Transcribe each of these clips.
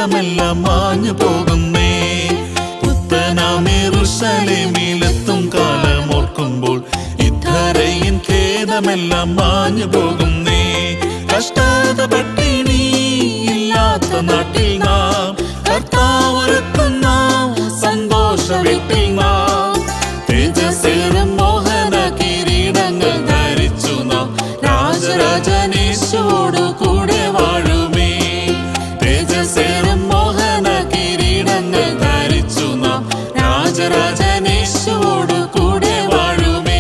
ഖേദമെല്ലാം മാഞ്ഞു പോകുന്നേ പുത്തനാമേറുസലേമിലെത്തും കാലം ഓർക്കുമ്പോൾ ഇദ്ധരയിൻ ഖേദമെല്ലാം മാഞ്ഞു പോകുന്നേ കഷ്ടത പട്ടിണി ഇല്ലാത്ത നാട്ടിൽ നാം കർത്താവൊരുക്കുന്ന സന്തോഷ വീട്ടിൽ നാം തേജസ്സേറും മോഹന കിരീടങ്ങൾ ധരിച്ചു നാം രാജരാജനേശോടു കൂടെ വാഴുമേ തേജസ്സേറും മോഹന കിരീടങ്ങൾ ധരിച്ചു നാം രാജരാജനേശോടു കൂടെ വാഴുമേ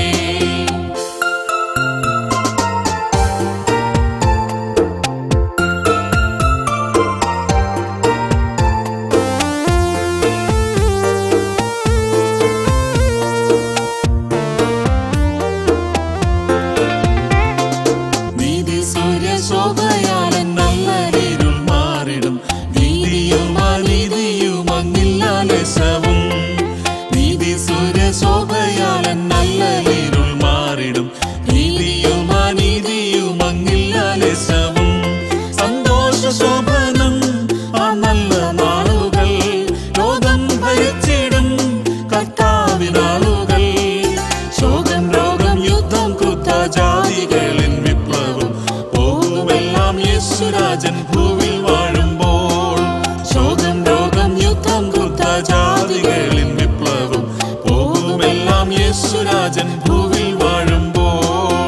നീതി സൂര്യ ശോഭയാലൻ നല്ലരിരുൾ മാറിടും നീതിയും അനീതിയും അങ്ങില്ലാലസവും നീതി സൂര്യ ശോഭയാലൻ നല്ലരിരുൾ മാറിടും നീതിയും അനീതിയും അങ്ങില്ലാലസവും സന്തോഷ ശോഭനം ആ നല്ല നാളുകൾ ലോകം ഭരിച്ചിടും കർത്താവിനാളുകൾ ശോകം രോഗം യുദ്ധം ക്രുദ്ധ ജാതികളിൻ വിപ്ലവം പോകുമെല്ലാം യേശുരാജൻ ഭൂവിൽ വാഴുമ്പോൾ ശോകം രോഗം യുദ്ധം ക്രുദ്ധ ജാതികളിൻ വിപ്ലവം പോകുമെല്ലാം യേശുരാജൻ ഭൂവിൽ വാഴുമ്പോൾ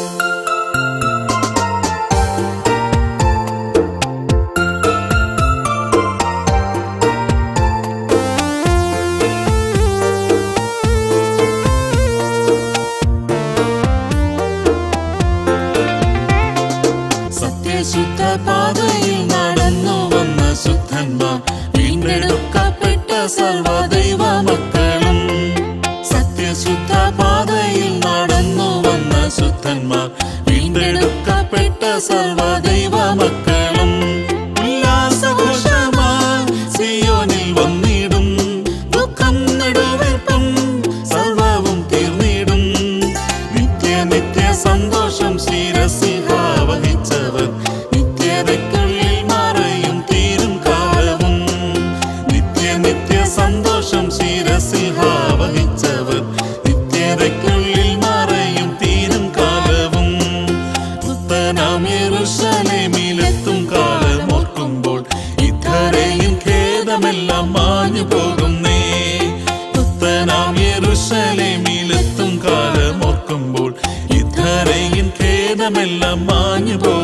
സത്യശുദ്ധ പാതയിൽ നടന്നു വന്ന ശുദ്ധന്മാർ വീണ്ടെടുക്കപ്പെട്ട സർവദൈവ മക്കളും സത്യശുദ്ധ പാതയിൽ നടന്നു വന്ന ശുദ്ധന്മാർ വീണ്ടെടുക്കപ്പെട്ട സർവദൈവ മക്കളും ഉല്ലാസഘോഷമായി സിയോനിൽ വന്നിടും ദുഃഖം നെടുവീർപ്പും സർവവും തീർന്നിടും നിത്യ നിത്യ സന്തോഷം ശിരസിൽ വഹിച്ചവർ നിത്യതയ്ക്കുള്ളിൽ മറയും തീരും കാലവും നിത്യ നിത്യ സന്തോഷം ശിരസിൽ വഹിച്ചവർ നിത്യതയ്ക്കുള്ളിൽ മറയും തീരും കാലവും പുത്തനാം യെരൂശലേമിലെത്തും കാലം ഓർക്കുമ്പോൾ ഇത്തരയും ഖേദമെല്ലാം മാഞ്ഞു പോകുന്നേ പുത്തനാം യെരൂശലേമിലെത്തും കാലം ഓർക്കുമ്പോൾ ഇത്തരയും ഖേദമെല്ലാം മാഞ്ഞു പോകും